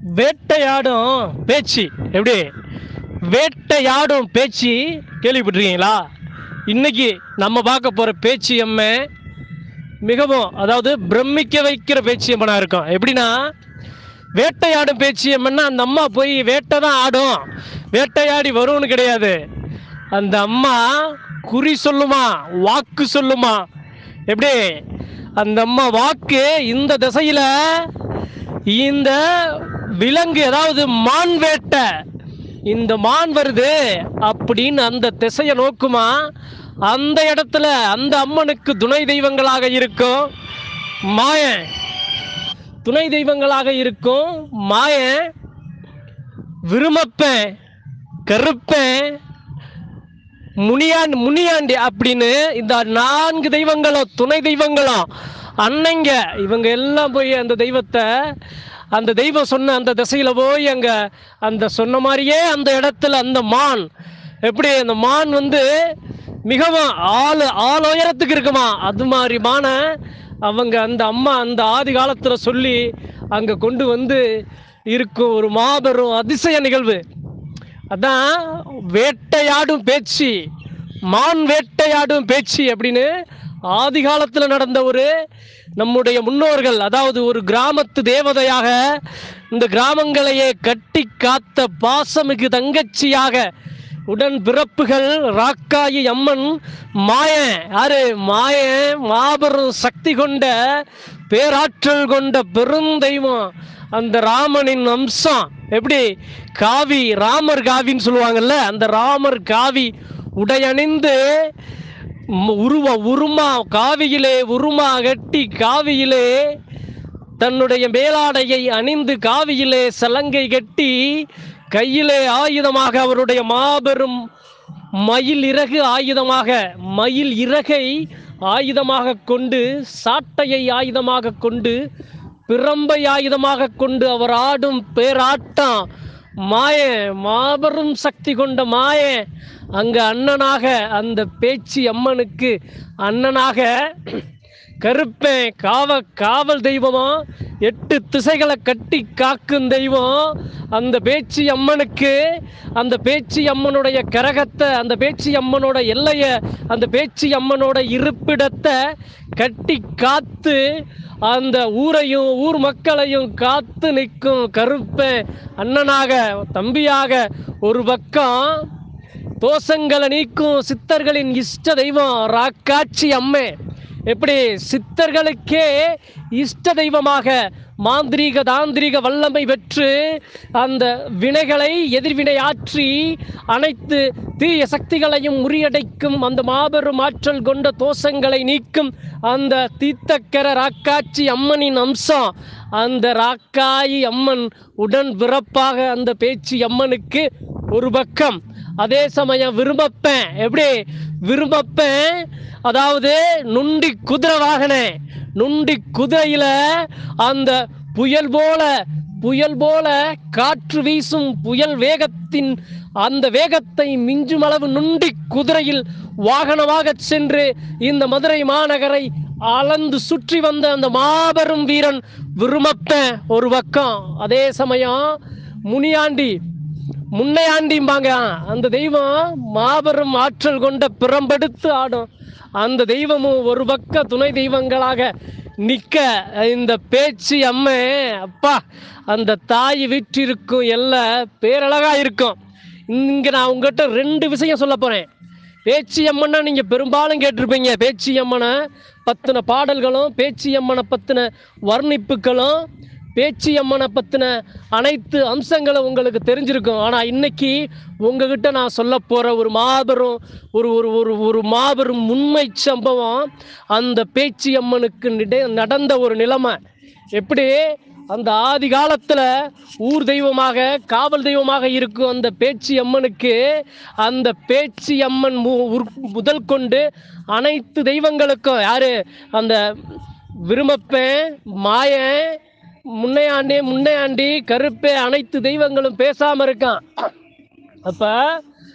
வேட்டையாடும் பேச்சு எப்படி வேட்டையாடும் பேச்சு கேள்விப்பட்டிருக்கீங்களா இன்னைக்கு நம்ம பார்க்க போற பேச்சு எம்மை மிகவும் அதாவது பிரமிக்க வைக்கிற பேச்சியம்மனா இருக்கும் எப்படின்னா வேட்டையாடும் பேச்சியம்மன்னா அந்த அம்மா போய் வேட்டை தான் ஆடும் வேட்டையாடி வரும்னு கிடையாது அந்த அம்மா குறி சொல்லுமா வாக்கு சொல்லுமா எப்படி அந்த அம்மா வாக்கு இந்த திசையில இந்த விலங்கு அதாவது மான் வேட்டை இந்த மான் வருது அப்படின்னு அந்த திசையை நோக்குமா அந்த இடத்துல அந்த அம்மனுக்கு துணை தெய்வங்களாக இருக்கும் மாயன் துணை தெய்வங்களாக இருக்கும் மாயன் விருமப்பேன் கருப்பேன் முனியாண்டி முனியாண்டி அப்படின்னு இந்த நான்கு தெய்வங்களும் துணை தெய்வங்களும் அன்னைங்க இவங்க எல்லாம் போய் அந்த தெய்வத்தை அந்த தெய்வம் சொன்ன அந்த திசையில போய் அங்க அந்த சொன்ன மாதிரியே அந்த இடத்துல அந்த மான் எப்படி அந்த மான் வந்து மிகவும் ஆள் ஆள் உயரத்துக்கு இருக்குமா அது மாதிரி மானை அவங்க அந்த அம்மா அந்த ஆதி காலத்துல சொல்லி அங்க கொண்டு வந்து இருக்கும் ஒரு மாபெரும் அதிசய நிகழ்வு அதான் வேட்டையாடும் பேச்சு மான் வேட்டையாடும் பேச்சு அப்படின்னு ஆதி காலத்தில் நடந்த ஒரு நம்முடைய முன்னோர்கள் அதாவது ஒரு கிராமத்து தேவதையாக இந்த கிராமங்களையே கட்டி காத்த பாசமிகு தங்கச்சியாக உடன் பிறப்புகள் ராக்காயி அம்மன் மாய யாரு மாய மாபெரும் சக்தி கொண்ட பேராற்றல் கொண்ட பெருந்தெய்வம் அந்த ராமனின் அம்சம் எப்படி காவி ராமர் காவின்னு சொல்லுவாங்கல்ல அந்த ராமர் காவி உடையணிந்து ம- உருவ உருமா காவியிலே உருமா கட்டி காவியிலே தன்னுடைய மேலாடையை அணிந்து காவியிலே சலங்கை கட்டி கையிலே ஆயுதமாக அவருடைய மாபெரும் மயில் இறகு ஆயுதமாக மயில் இறகை ஆயுதமாக கொண்டு சாட்டையை ஆயுதமாக கொண்டு பிரம்பை ஆயுதமாக கொண்டு அவர் ஆடும் பேராட்டம் மாய மாபெரும் சக்தி கொண்ட மாய அங்க அண்ணனாக அந்த பேச்சு அம்மனுக்கு அண்ணனாக கருப்பேன் காவ காவல் தெய்வமா எட்டு திசைகளை கட்டி காக்கும் தெய்வம் அந்த பேச்சி அம்மனுக்கு அந்த பேச்சி அம்மனுடைய கரகத்தை அந்த பேச்சி அம்மனோட எல்லைய அந்த பேச்சி அம்மனோட இருப்பிடத்தை கட்டி காத்து அந்த ஊரையும் ஊர் மக்களையும் காத்து நிற்கும் கருப்பேன் அண்ணனாக தம்பியாக ஒரு பக்கம் தோஷங்களை நீக்கும் சித்தர்களின் இஷ்ட தெய்வம் ராக்காட்சி அம்மே எப்படி சித்தர்களுக்கே இஷ்ட தெய்வமாக மாந்திரீக தாந்திரீக வல்லமை பெற்று அந்த வினைகளை எதிர்வினை ஆற்றி அனைத்து தீய சக்திகளையும் முறியடைக்கும் அந்த மாபெரும் ஆற்றல் கொண்ட தோஷங்களை நீக்கும் அந்த தீத்தக்கர ராக்காட்சி அம்மனின் அம்சம் அந்த ராக்காயி அம்மன் உடன் பிறப்பாக அந்த பேச்சு அம்மனுக்கு ஒரு பக்கம் அதே சமயம் விரும்பப்பேன் எப்படி விரும்பப்பேன் அதாவது நுண்டி குதிரை வாகனே நுண்டி குதிரையில அந்த புயல் போல புயல் போல காற்று வீசும் புயல் வேகத்தின் அந்த வேகத்தை மிஞ்சும் அளவு நுண்டி குதிரையில் வாகனமாக சென்று இந்த மதுரை மாநகரை அளந்து சுற்றி வந்த அந்த மாபெரும் வீரன் விரும்பப்பேன் ஒரு பக்கம் அதே சமயம் முனியாண்டி முன்னையாண்டிம்பாங்க அந்த தெய்வம் மாபெரும் ஆற்றல் கொண்ட பிறம்பெடுத்து ஆடும் அந்த தெய்வமும் ஒரு பக்க துணை தெய்வங்களாக நிக்க இந்த பேச்சு அம்மை அப்பா அந்த தாய் வீற்றிருக்கும் எல்லாம் பேரழகா இருக்கும் இங்க நான் உங்ககிட்ட ரெண்டு விஷயம் சொல்ல போறேன் பேச்சி அம்மன்னா நீங்க பெரும்பாலும் கேட்டிருப்பீங்க பேச்சி அம்மனை பத்தின பாடல்களும் பேச்சி அம்மனை பத்தின வர்ணிப்புகளும் பேச்சி அம்மனை பத்தின அனைத்து அம்சங்களும் உங்களுக்கு தெரிஞ்சிருக்கும் ஆனா இன்னைக்கு உங்ககிட்ட நான் சொல்ல போற ஒரு மாபெரும் ஒரு ஒரு ஒரு ஒரு மாபெரும் உண்மை சம்பவம் அந்த பேச்சி அம்மனுக்கு நிட- நடந்த ஒரு நிலைமை எப்படி அந்த ஆதி காலத்துல ஊர் தெய்வமாக காவல் தெய்வமாக இருக்கும் அந்த பேச்சி அம்மனுக்கு அந்த பேச்சி அம்மன் மு- உர்- முதல் கொண்டு அனைத்து தெய்வங்களுக்கும் யாரு அந்த விரும்பப்பேன் மாயன் முன்னையாண்டி முன்னையாண்டி கருப்பே அனைத்து தெய்வங்களும் பேசாம இருக்கான் அப்ப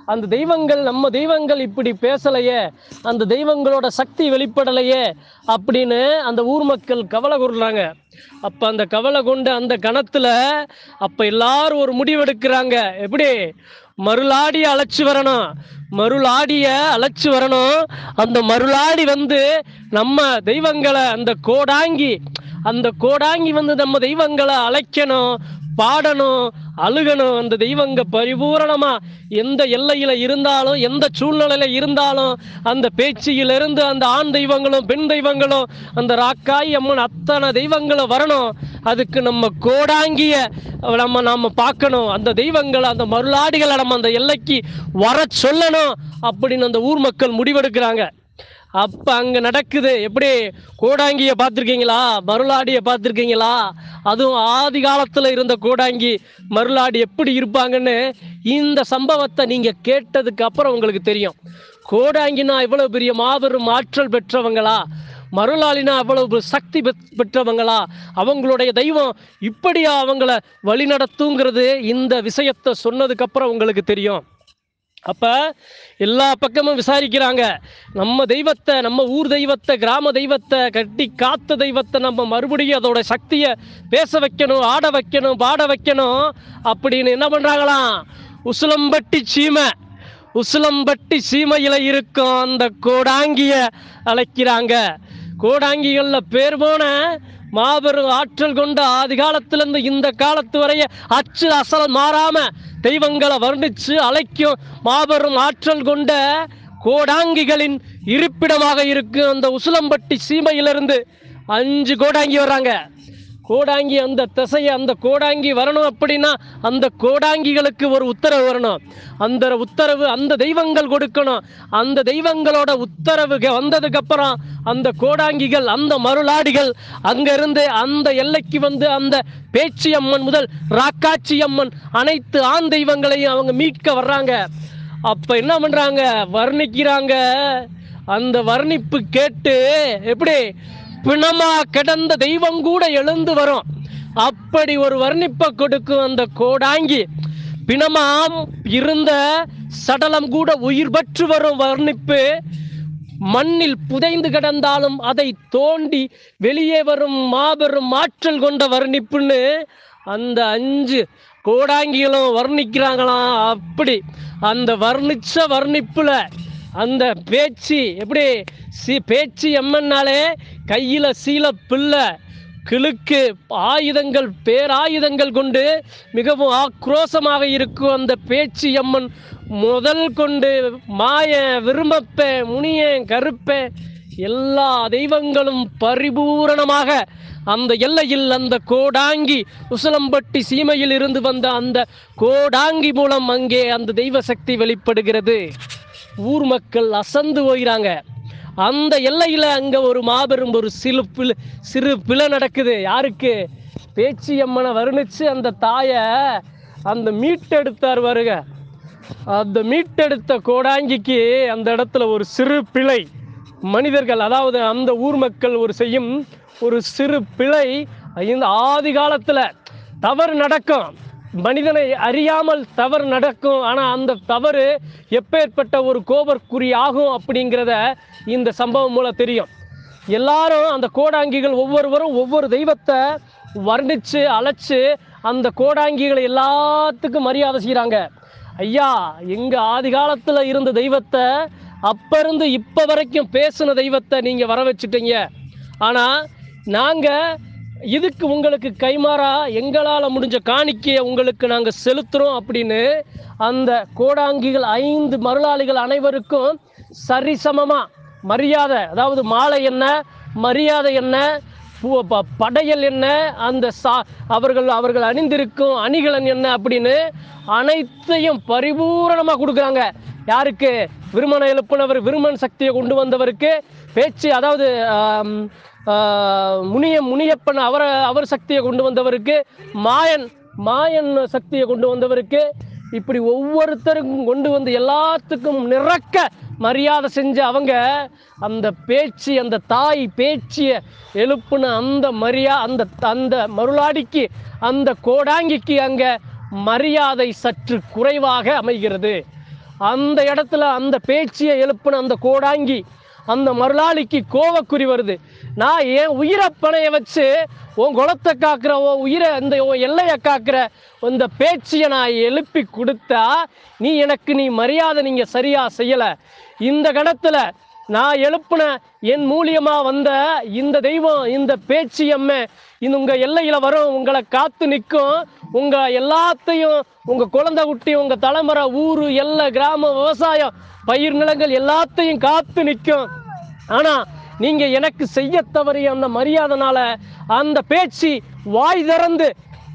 அந்த தெய்வங்கள் நம்ம தெய்வங்கள் இப்படி பேசலையே அந்த தெய்வங்களோட சக்தி வெளிப்படலையே அப்படின்னு அந்த ஊர் மக்கள் கவலை கொள்றாங்க அப்ப அந்த கவலை கொண்ட அந்த கணத்துல அப்ப எல்லாரும் ஒரு முடிவெடுக்கிறாங்க எப்படி மருளாடி அழைச்சு வரணும் மருளாடிய அழைச்சு வரணும் அந்த மருளாடி வந்து நம்ம தெய்வங்களை அந்த கோடாங்கி அந்த கோடாங்கி வந்து நம்ம தெய்வங்களை அழைக்கணும் பாடணும் அழுகணும் அந்த தெய்வங்க பரிபூரணமா எந்த எல்லையில இருந்தாலும் எந்த சூழ்நிலையில இருந்தாலும் அந்த பேச்சியிலிருந்து அந்த ஆண் தெய்வங்களும் பெண் தெய்வங்களும் அந்த ராக்காய் அம்மன் அத்தனை தெய்வங்களும் வரணும் அதுக்கு நம்ம கோடாங்கிய நம்ம நாம பார்க்கணும் அந்த தெய்வங்களை அந்த மருளாடிகளை நம்ம அந்த எல்லைக்கு வர சொல்லணும் அப்படின்னு அந்த ஊர் மக்கள் முடிவெடுக்கிறாங்க அப்ப அங்க நடக்குது எப்படி கோடாங்கிய பார்த்துருக்கீங்களா மருளாடிய பார்த்துருக்கீங்களா அதுவும் ஆதி காலத்துல இருந்த கோடாங்கி மருளாடி எப்படி இருப்பாங்கன்னு இந்த சம்பவத்தை நீங்க கேட்டதுக்கு அப்புறம் உங்களுக்கு தெரியும் கோடாங்கினா இவ்வளவு பெரிய மாபெரும் ஆற்றல் பெற்றவங்களா மருளாளினா அவ்வளவு சக்தி பெற்- பெற்றவங்களா அவங்களுடைய தெய்வம் இப்படியா அவங்கள வழிநடத்துங்கிறது இந்த விஷயத்தை சொன்னதுக்கு அப்புறம் உங்களுக்கு தெரியும் அப்ப எல்லா பக்கமும் விசாரிக்கிறாங்க நம்ம தெய்வத்தை நம்ம ஊர் தெய்வத்தை கிராம தெய்வத்தை கட்டி காத்த தெய்வத்தை நம்ம மறுபடியும் அதோட சக்தியை பேச வைக்கணும் ஆட வைக்கணும் பாட வைக்கணும் அப்படின்னு என்ன பண்றாங்களாம் உசிலம்பட்டி சீமை உசிலம்பட்டி சீமையில இருக்கும் அந்த கோடாங்கிய அழைக்கிறாங்க கோடாங்கிகள்ல பேர் போன மாபெரும் ஆற்றல் கொண்ட ஆதி காலத்திலிருந்து இந்த காலத்து வரைய அச்சு அசல் மாறாம தெய்வங்களை வர்ணிச்சு அழைக்கும் மாபெரும் ஆற்றல் கொண்ட கோடாங்கிகளின் இருப்பிடமாக இருக்கும் அந்த உசிலம்பட்டி சீமையிலிருந்து அஞ்சு கோடாங்கி வர்றாங்க கோடாங்கி அந்த திசையை அந்த கோடாங்கி வரணும் அப்படின்னா அந்த கோடாங்கிகளுக்கு ஒரு உத்தரவு வரணும் அந்த உத்தரவு அந்த தெய்வங்கள் கொடுக்கணும் அந்த தெய்வங்களோட உத்தரவு கே- வந்ததுக்கு அப்புறம் அந்த கோடாங்கிகள் அந்த மருளாடிகள் அங்கிருந்து அந்த எல்லைக்கு வந்து அந்த பேச்சி அம்மன் முதல் ராக்காச்சி அம்மன் அனைத்து ஆண் தெய்வங்களையும் அவங்க மீட்க வர்றாங்க அப்ப என்ன பண்றாங்க வர்ணிக்கிறாங்க அந்த வர்ணிப்பு கேட்டு எப்படி பிணமா கிடந்த தெய்வம் கூட எழுந்து வரும் அப்படி ஒரு வர்ணிப்பை கொடுக்கும் அந்த கோடாங்கி பிணமாம் இருந்த சடலம் கூட உயிர் பெற்று வரும் வர்ணிப்பு மண்ணில் புதைந்து கிடந்தாலும் அதை தோண்டி வெளியே வரும் மாபெரும் ஆற்றல் கொண்ட வர்ணிப்புன்னு அந்த அஞ்சு கோடாங்கிகளும் வர்ணிக்கிறாங்களாம் அப்படி அந்த வர்ணிச்ச வர்ணிப்புல அந்த பேச்சு எப்படி சி பேச்சு எம்மன்னாலே கையில சீல பிள்ளை கிழுக்கு ஆயுதங்கள் பேராயுதங்கள் கொண்டு மிகவும் ஆக்ரோசமாக இருக்கும் அந்த பேச்சு அம்மன் முதல் கொண்டு மாய விரும்பப்பே முனிய கருப்பே எல்லா தெய்வங்களும் பரிபூரணமாக அந்த எல்லையில் அந்த கோடாங்கி உசலம்பட்டி சீமையில் இருந்து வந்த அந்த கோடாங்கி மூலம் அங்கே அந்த தெய்வ சக்தி வெளிப்படுகிறது ஊர் மக்கள் அசந்து போகிறாங்க அந்த எல்லையில் அங்கே ஒரு மாபெரும் ஒரு சிறு பிழு சிறு பிழை நடக்குது யாருக்கு பேச்சி அம்மனை வர்ணிச்சு அந்த தாயை அந்த மீட்டெடுத்தார் வருக அந்த மீட்டெடுத்த கோடாங்கிக்கு அந்த இடத்துல ஒரு சிறு பிழை மனிதர்கள் அதாவது அந்த ஊர் மக்கள் ஒரு செய்யும் ஒரு சிறு பிழை இந்த ஆதி காலத்துல தவறு நடக்கும் மனிதனை அறியாமல் தவறு நடக்கும் ஆனா அந்த தவறு எப்பேற்பட்ட ஒரு கோபற்குறி ஆகும் அப்படிங்கிறத இந்த சம்பவம் மூலம் தெரியும் எல்லாரும் அந்த கோடாங்கிகள் ஒவ்வொருவரும் ஒவ்வொரு தெய்வத்தை வர்ணிச்சு அழைச்சு அந்த கோடாங்கிகளை எல்லாத்துக்கும் மரியாதை செய்கிறாங்க ஐயா எங்க ஆதி காலத்துல இருந்த தெய்வத்தை அப்ப இருந்து இப்ப வரைக்கும் பேசின தெய்வத்தை நீங்க வர வச்சுட்டீங்க ஆனா நாங்க இதுக்கு உங்களுக்கு கைமாறா எங்களால முடிஞ்ச காணிக்கையை உங்களுக்கு நாங்க செலுத்துறோம் அப்படின்னு அந்த கோடாங்கிகள் ஐந்து மருளாளிகள் அனைவருக்கும் சரிசமமா மரியாதை அதாவது மாலை என்ன மரியாதை என்ன பூ- ப- படையல் என்ன அந்த சா அவர்கள் அவர்கள் அணிந்திருக்கும் அணிகலன் என்ன அப்படின்னு அனைத்தையும் பரிபூரணமாக கொடுக்குறாங்க யாருக்கு விருமனை எழுப்பினவர் விருமன் சக்தியை கொண்டு வந்தவருக்கு பேச்சு அதாவது ஆம், ஆ, முனிய முனியப்பன் அவரை அவர் சக்தியை கொண்டு வந்தவருக்கு மாயன் மாயன் சக்தியை கொண்டு வந்தவருக்கு இப்படி ஒவ்வொருத்தருக்கும் கொண்டு வந்து எல்லாத்துக்கும் நிறக்க மரியாதை செஞ்ச அவங்க அந்த பேச்சு அந்த தாய் பேச்சிய எழுப்புன அந்த மரியா அந்த அந்த மருளாடிக்கு அந்த கோடாங்கிக்கு அங்க மரியாதை சற்று குறைவாக அமைகிறது அந்த இடத்துல அந்த பேச்சியை எழுப்பின அந்த கோடாங்கி அந்த மருளாளிக்கு கோவக்குறி வருது நான் என் உயிரை பணைய வச்சு உன் குலத்தை காக்கிற உன் உயிரை இந்த உன் எல்லையை காக்கிற இந்த பேச்சியை நான் எழுப்பி கொடுத்தா நீ எனக்கு நீ மரியாதை நீங்கள் சரியாக செய்யலை இந்த கடத்தில் நான் எழுப்பின என் மூலியமா வந்த இந்த தெய்வம் இந்த பேச்சு அம்மை இந்த உங்க எல்லையில வரும் உங்களை காத்து நிற்கும் உங்க எல்லாத்தையும் உங்க குழந்தை குட்டி உங்க தலைமுறை ஊரு எல்லை கிராமம் விவசாயம் பயிர் நிலங்கள் எல்லாத்தையும் காத்து நிற்கும் ஆனா நீங்க எனக்கு செய்ய தவறிய அந்த மரியாதைனால அந்த பேச்சு வாய் திறந்து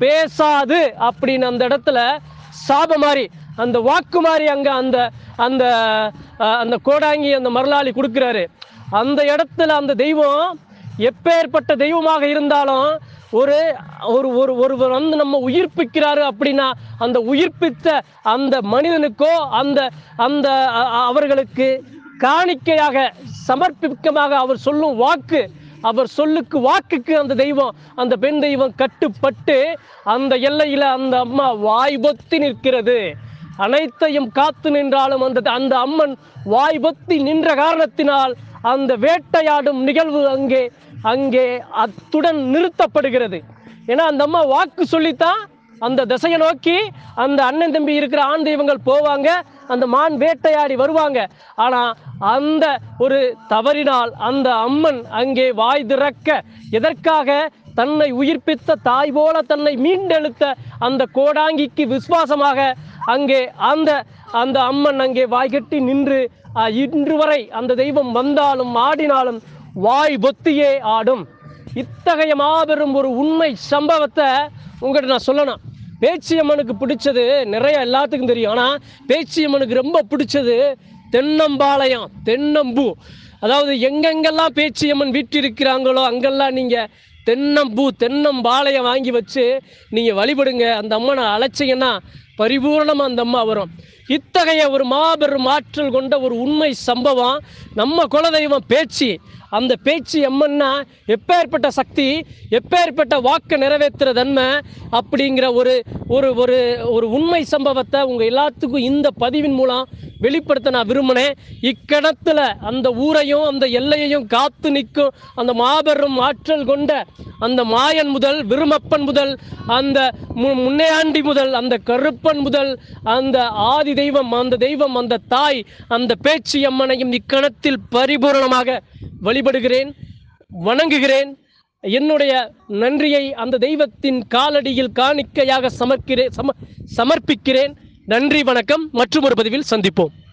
பேசாது அப்படின்னு அந்த இடத்துல சாப மாதிரி அந்த வாக்கு மாதிரி அங்க அந்த அந்த அஹ், அந்த கோடாங்கி அந்த மரளாளி கொடுக்குறாரு அந்த இடத்துல அந்த தெய்வம் எப்பேற்பட்ட தெய்வமாக இருந்தாலும் ஒரு ஒரு ஒரு ஒருவர் வந்து நம்ம உயிர்ப்பிக்கிறாரு அப்படின்னா அந்த உயிர்ப்பித்த அந்த மனிதனுக்கோ அந்த அந்த அ- அ- அவர்களுக்கு காணிக்கையாக சமர்ப்பிக்கமாக அவர் சொல்லும் வாக்கு அவர் சொல்லுக்கு வாக்குக்கு அந்த தெய்வம் அந்த பெண் தெய்வம் கட்டுப்பட்டு அந்த எல்லையில அந்த அம்மா வாய் பொத்தி நிற்கிறது அனைத்தையும் காத்து நின்றாலும் அந்த அந்த அம்மன் வாய் பொத்தி நின்ற காரணத்தினால் அந்த வேட்டையாடும் நிகழ்வு அங்கே அங்கே அத்துடன் நிறுத்தப்படுகிறது ஏன்னா அந்த அம்மா வாக்கு சொல்லித்தான் அந்த திசையை நோக்கி அந்த அண்ணன் தம்பி இருக்கிற ஆண் தெய்வங்கள் போவாங்க அந்த மான் வேட்டையாடி வருவாங்க ஆனா அந்த ஒரு தவறினால் அந்த அம்மன் அங்கே வாய் திறக்க எதற்காக தன்னை உயிர்ப்பித்த தாய் போல தன்னை மீண்டெழுத்த அந்த கோடாங்கிக்கு விசுவாசமாக அங்கே அந்த அந்த அம்மன் அங்கே வாய்கட்டி நின்று அஹ், இன்று வரை அந்த தெய்வம் வந்தாலும் ஆடினாலும் வாய் பொத்தியே ஆடும் இத்தகைய மாபெரும் ஒரு உண்மை சம்பவத்தை உங்கள்கிட்ட நான் சொல்லணும் பேச்சியம்மனுக்கு பிடிச்சது நிறைய எல்லாத்துக்கும் தெரியும் ஆனால் பேச்சியம்மனுக்கு ரொம்ப பிடிச்சது தென்னம்பாளையம் தென்னம்பூ அதாவது எங்கெங்கெல்லாம் பேச்சியம்மன் வீற்றிருக்கிறாங்களோ அங்கெல்லாம் நீங்கள் தென்னம்பூ தென்னம்பாளையம் வாங்கி வச்சு நீங்கள் வழிபடுங்க அந்த அம்மனை அழைச்சிங்கன்னா பரிபூரணமாக அந்த அம்மா வரும் இத்தகைய ஒரு மாபெரும் ஆற்றல் கொண்ட ஒரு உண்மை சம்பவம் நம்ம குலதெய்வம் பேச்சு அந்த பேச்சு அம்மன்னா எப்பேற்பட்ட சக்தி எப்பேற்பட்ட வாக்கை நிறைவேற்றுற தன்மை அப்படிங்கிற ஒரு ஒரு ஒரு ஒரு உண்மை சம்பவத்தை உங்கள் எல்லாத்துக்கும் இந்த பதிவின் மூலம் வெளிப்படுத்த நான் விரும்பினேன் இக்கணத்தில் அந்த ஊரையும் அந்த எல்லையையும் காத்து நிற்கும் அந்த மாபெரும் ஆற்றல் கொண்ட அந்த மாயன் முதல் விருமப்பன் முதல் அந்த மு- முன்னையாண்டி முதல் அந்த கருப்பன் முதல் அந்த ஆதி தெய்வம் அந்த தெய்வம் அந்த தாய் அந்த பேச்சு அம்மனையும் இக்கணத்தில் பரிபூரணமாக வழிபடுகிறேன் வணங்குகிறேன் என்னுடைய நன்றியை அந்த தெய்வத்தின் காலடியில் காணிக்கையாக சமர்க்கிறேன் சம சமர்ப்பிக்கிறேன் நன்றி வணக்கம் மற்றும் ஒரு பதிவில் சந்திப்போம்